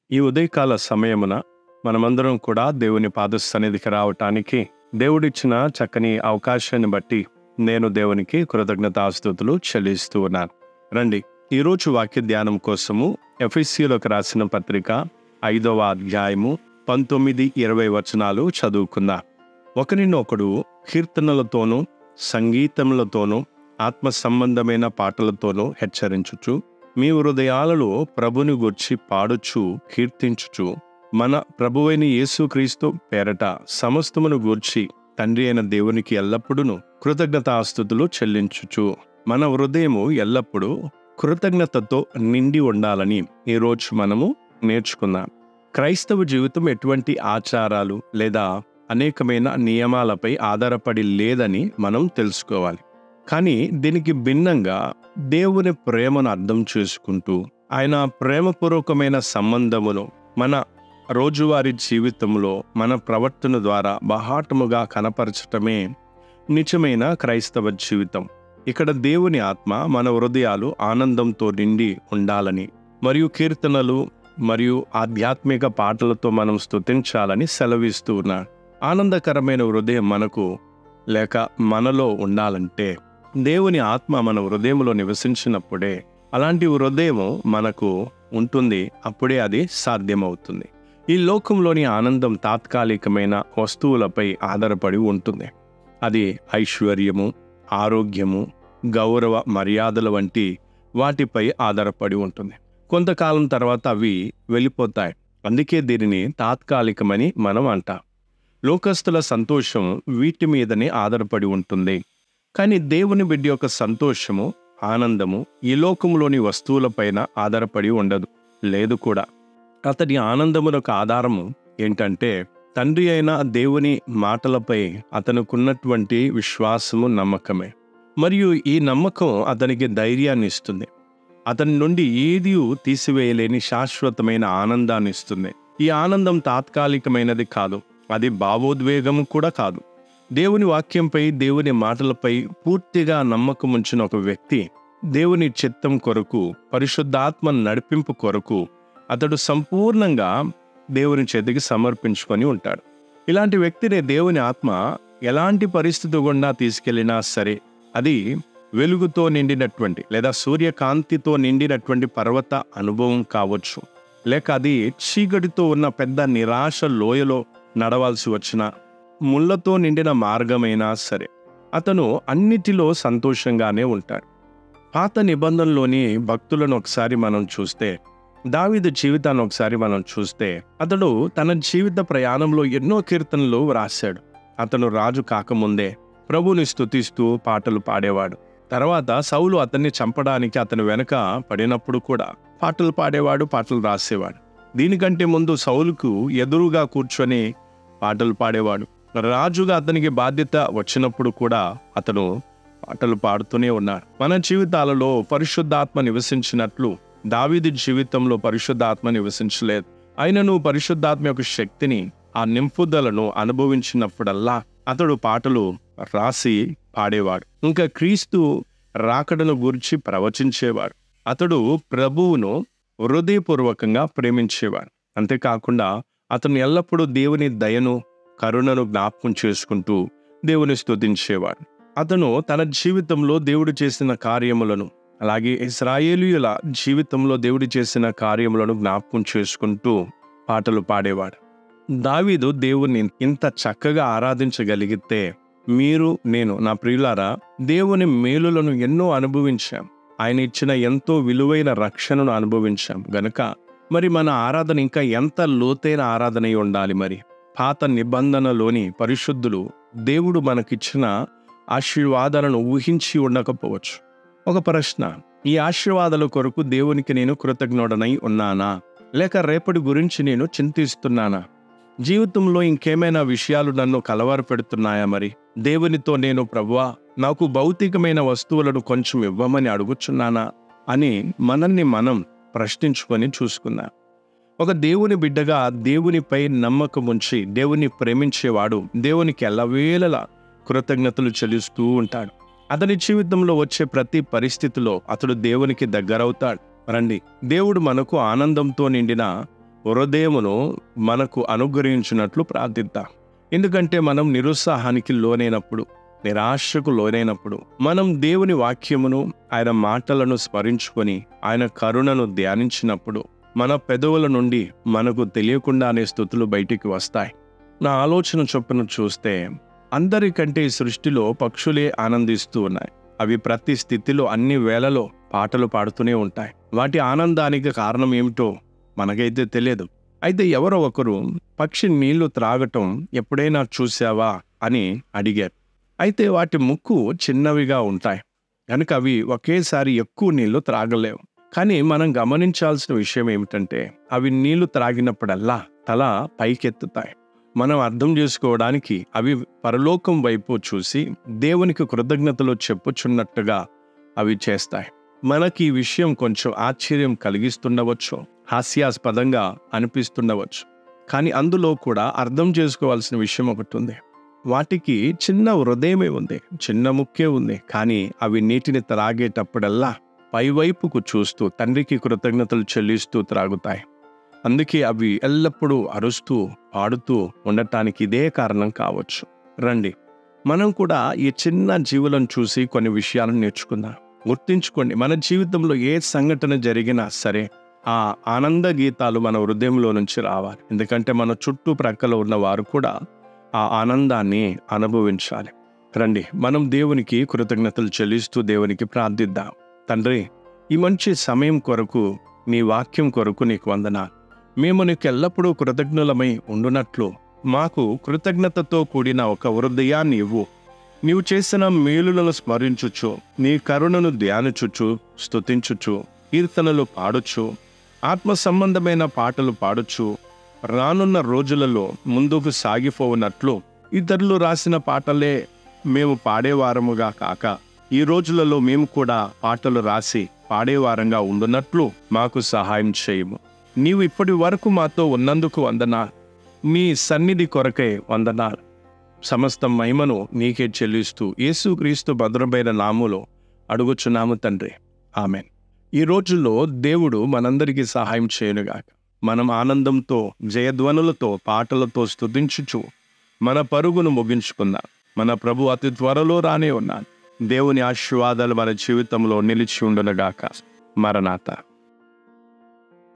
ఈ ఉదయకాల సమయమున మనమందరం కూడా దేవుని పాద సన్నిధికి రావటానికి దేవుడిచ్చిన చక్కని అవకాశాన్ని బట్టి నేను దేవునికి కృతజ్ఞతాస్తుతులు చెల్లిస్తూ ఉన్నాను రండి ఈరోజు వాక్య ధ్యానం కోసము ఎఫ్ఎస్సిలోకి రాసిన పత్రిక ఐదవ అధ్యాయము పంతొమ్మిది ఇరవై వచనాలు చదువుకుందాం ఒకరినొకడు కీర్తనలతోనూ సంగీతములతోనూ ఆత్మ సంబంధమైన పాటలతోనూ హెచ్చరించుచు మీ హృదయాలలో ప్రభుని గూర్చి పాడుచు కీర్తించుచు మన ప్రభువైన యేసుక్రీస్తు పేరట సమస్తమును గూర్చి తండ్రి అయిన దేవునికి ఎల్లప్పుడూ కృతజ్ఞతాస్థుతులు చెల్లించుచు మన హృదయము ఎల్లప్పుడూ కృతజ్ఞతతో నిండి ఉండాలని ఈరోజు మనము నేర్చుకుందాం క్రైస్తవ జీవితం ఎటువంటి ఆచారాలు లేదా అనేకమైన నియమాలపై ఆధారపడి లేదని మనం తెలుసుకోవాలి కానీ దీనికి భిన్నంగా దేవుని ప్రేమను అర్థం చేసుకుంటూ ఆయన ప్రేమపూర్వకమైన సంబంధమును మన రోజువారీ జీవితంలో మన ప్రవర్తన ద్వారా బహాటముగా కనపరచటమే నిజమైన క్రైస్తవ జీవితం ఇక్కడ దేవుని ఆత్మ మన హృదయాలు ఆనందంతో నిండి ఉండాలని మరియు కీర్తనలు మరియు ఆధ్యాత్మిక పాటలతో మనం స్తుతించాలని సెలవిస్తూ ఉన్నాడు ఆనందకరమైన హృదయం మనకు లేక మనలో ఉండాలంటే దేవుని ఆత్మ మన హృదయంలో నివసించినప్పుడే అలాంటి హృదయం మనకు ఉంటుంది అప్పుడే అది సాధ్యమవుతుంది ఈ లోకంలోని ఆనందం తాత్కాలికమైన వస్తువులపై ఆధారపడి ఉంటుంది అది ఐశ్వర్యము ఆరోగ్యము గౌరవ మర్యాదల వంటి వాటిపై ఆధారపడి ఉంటుంది కొంతకాలం తర్వాత అవి వెళ్ళిపోతాయి అందుకే దీనిని తాత్కాలికమని మనం అంటాం లోకస్తుల సంతోషం వీటి మీదనే ఆధారపడి ఉంటుంది కానీ దేవుని బిడ్డ యొక్క సంతోషము ఆనందము ఈ లోకంలోని వస్తువులపైన ఆధారపడి ఉండదు లేదు కూడా అతడి ఆనందమునకు ఆధారము ఏంటంటే తండ్రి అయిన దేవుని మాటలపై అతనుకున్నటువంటి విశ్వాసము నమ్మకమే మరియు ఈ నమ్మకం అతనికి ధైర్యాన్ని ఇస్తుంది అతని నుండి ఏది తీసివేయలేని శాశ్వతమైన ఆనందాన్ని ఇస్తుంది ఈ ఆనందం తాత్కాలికమైనది కాదు అది భావోద్వేగం కూడా కాదు దేవుని వాక్యంపై దేవుని మాటలపై పూర్తిగా నమ్మకం ఉంచిన ఒక వ్యక్తి దేవుని చిత్తం కొరకు పరిశుద్ధాత్మ నడిపింపు కొరకు అతడు సంపూర్ణంగా దేవుని చేతికి సమర్పించుకొని ఉంటాడు ఇలాంటి వ్యక్తిని దేవుని ఆత్మ ఎలాంటి పరిస్థితి గుండా తీసుకెళ్ళినా సరే అది వెలుగుతో నిండినటువంటి లేదా సూర్యకాంతితో నిండినటువంటి పర్వత అనుభవం కావచ్చు లేక అది చీకటితో ఉన్న పెద్ద నిరాశ లోయలో నడవాల్సి వచ్చిన ముళ్ళతో నిండిన మార్గమైనా సరే అతను అన్నిటిలో సంతోషంగానే ఉంటాడు పాత నిబంధనలోని భక్తులను ఒకసారి మనం చూస్తే దావిదు జీవితాన్ని ఒకసారి మనం చూస్తే అతడు తన జీవిత ప్రయాణంలో ఎన్నో కీర్తనలు వ్రాశాడు అతను రాజు కాకముందే ప్రభుని స్తుతిస్తూ పాటలు పాడేవాడు తర్వాత సౌలు అతన్ని చంపడానికి అతని వెనక పడినప్పుడు కూడా పాటలు పాడేవాడు పాటలు రాసేవాడు దీనికంటే ముందు సౌలుకు ఎదురుగా కూర్చొని పాటలు పాడేవాడు రాజుగా అతనికి బాధ్యత వచ్చినప్పుడు కూడా అతను పాటలు పాడుతూనే ఉన్నాడు మన జీవితాలలో పరిశుద్ధాత్మ నివసించినట్లు దావీది జీవితంలో పరిశుద్ధాత్మ నివసించలేదు అయినను పరిశుద్ధాత్మ యొక్క శక్తిని ఆ నింపుదలను అనుభవించినప్పుడల్లా అతడు పాటలు రాసి పాడేవాడు ఇంకా క్రీస్తు రాకడను గురించి ప్రవచించేవాడు అతడు ప్రభువును హృదయపూర్వకంగా ప్రేమించేవాడు అంతేకాకుండా అతను ఎల్లప్పుడూ దేవుని దయను కరుణను జ్ఞాపకం చేసుకుంటూ దేవుని స్తుతించేవాడు అతను తన జీవితంలో దేవుడు చేసిన కార్యములను అలాగే ఇస్రాయేలీయుల జీవితంలో దేవుడు చేసిన కార్యములను జ్ఞాపకం చేసుకుంటూ పాటలు పాడేవాడు దావీదు దేవుని ఇంత చక్కగా ఆరాధించగలిగితే మీరు నేను నా ప్రియులారా దేవుని మేలులను ఎన్నో అనుభవించాం ఆయన ఇచ్చిన ఎంతో విలువైన రక్షణను అనుభవించాం గనుక మరి మన ఆరాధన ఇంకా ఎంత లోతైన ఆరాధన అయి ఉండాలి మరి పాత నిబంధనలోని పరిశుద్ధులు దేవుడు మనకిచ్చిన ఆశీర్వాదాలను ఊహించి ఉండకపోవచ్చు ఒక ప్రశ్న ఈ ఆశీర్వాదాల కొరకు దేవునికి నేను కృతజ్ఞుడనై ఉన్నానా లేక రేపటి గురించి నేను చింతిస్తున్నానా జీవితంలో ఇంకేమైనా విషయాలు నన్ను కలవర పెడుతున్నాయా మరి దేవునితో నేను ప్రభువా నాకు భౌతికమైన వస్తువులను కొంచెం ఇవ్వమని అడుగుచున్నానా అని మనల్ని మనం ప్రశ్నించుకొని చూసుకున్నా ఒక దేవుని బిడ్డగా దేవునిపై నమ్మకం ఉంచి దేవుని ప్రేమించేవాడు దేవునికి ఎల్లవేళలా కృతజ్ఞతలు చెల్లిస్తూ ఉంటాడు అతని జీవితంలో వచ్చే ప్రతి పరిస్థితిలో అతడు దేవునికి దగ్గరవుతాడు రండి దేవుడు మనకు ఆనందంతో నిండిన హృదయమును మనకు అనుగ్రహించినట్లు ప్రార్థిద్దాం ఎందుకంటే మనం నిరుత్సాహానికి లోనైనప్పుడు నిరాశకు లోనైనప్పుడు మనం దేవుని వాక్యమును ఆయన మాటలను స్మరించుకొని ఆయన కరుణను ధ్యానించినప్పుడు మన పెదవుల నుండి మనకు తెలియకుండానే స్థుతులు బయటికి వస్తాయి నా ఆలోచన చొప్పున చూస్తే అందరికంటే ఈ సృష్టిలో పక్షులే ఆనందిస్తూ ఉన్నాయి అవి ప్రతి స్థితిలో అన్ని వేళలో పాటలు పాడుతూనే ఉంటాయి వాటి ఆనందానికి కారణం ఏమిటో మనకైతే తెలియదు అయితే ఎవరో ఒకరు పక్షి నీళ్లు త్రాగటం ఎప్పుడైనా చూసావా అని అడిగారు అయితే వాటి ముక్కు చిన్నవిగా ఉంటాయి కనుక అవి ఒకేసారి ఎక్కువ నీళ్లు త్రాగలేవు కానీ మనం గమనించాల్సిన విషయం ఏమిటంటే అవి నీళ్లు త్రాగినప్పుడల్లా తల పైకెత్తుతాయి మనం అర్థం చేసుకోవడానికి అవి పరలోకం వైపు చూసి దేవునికి కృతజ్ఞతలు చెప్పుచున్నట్టుగా అవి చేస్తాయి మనకి ఈ విషయం కొంచెం ఆశ్చర్యం కలిగిస్తుండవచ్చు హాస్యాస్పదంగా అనిపిస్తుండవచ్చు కానీ అందులో కూడా అర్థం చేసుకోవాల్సిన విషయం ఒకటి ఉంది వాటికి చిన్న హృదయమే ఉంది చిన్న ముక్కే ఉంది కానీ అవి నీటిని త్రాగేటప్పుడల్లా పైవైపుకు చూస్తూ తండ్రికి కృతజ్ఞతలు చెల్లిస్తూ త్రాగుతాయి అందుకే అవి ఎల్లప్పుడూ అరుస్తూ పాడుతూ ఉండటానికి ఇదే కారణం కావచ్చు రండి మనం కూడా ఈ చిన్న జీవులను చూసి కొన్ని విషయాలను నేర్చుకుందాం గుర్తించుకోండి మన జీవితంలో ఏ సంఘటన జరిగినా సరే ఆ ఆనంద గీతాలు మన హృదయంలో నుంచి రావాలి ఎందుకంటే మన చుట్టూ ప్రక్కల ఉన్న వారు కూడా ఆ ఆనందాన్ని అనుభవించాలి రండి మనం దేవునికి కృతజ్ఞతలు చెల్లిస్తూ దేవునికి ప్రార్థిద్దాం తండ్రి ఈ మంచి సమయం కొరకు నీ వాక్యం కొరకు నీకు వందన మేము నీకు ఎల్లప్పుడూ కృతజ్ఞులమై ఉండునట్లు మాకు కృతజ్ఞతతో కూడిన ఒక హృదయాన్ని ఇవ్వు నీవు చేసిన మేలులను స్మరించుచు నీ కరుణను ధ్యానించుచు స్తుతించుచు కీర్తనలు పాడుచు ఆత్మ సంబంధమైన పాటలు పాడుచు రానున్న రోజులలో ముందుకు సాగిపోవునట్లు ఇతరులు రాసిన పాటలే మేము పాడేవారముగా కాక ఈ రోజులలో మేము కూడా పాటలు రాసి పాడేవారంగా ఉండునట్లు మాకు సహాయం చేయము నీవు ఇప్పటి వరకు మాతో ఉన్నందుకు వందనా నీ సన్నిధి కొరకై వందనా సమస్త మహిమను నీకే చెల్లిస్తూ యేసుక్రీస్తు భద్రమైన నాములో అడుగుచున్నాము తండ్రి ఆమెన్ ఈ రోజుల్లో దేవుడు మనందరికీ సహాయం చేయనుగాక మనం ఆనందంతో జయధ్వనులతో పాటలతో స్తుతించుచు మన పరుగును ముగించుకుందాం మన ప్రభు అతి త్వరలో రానే ఉన్నాను దేవుని ఆశీర్వాదాలు మన జీవితంలో నిలిచి ఉండునుగాక మరణాత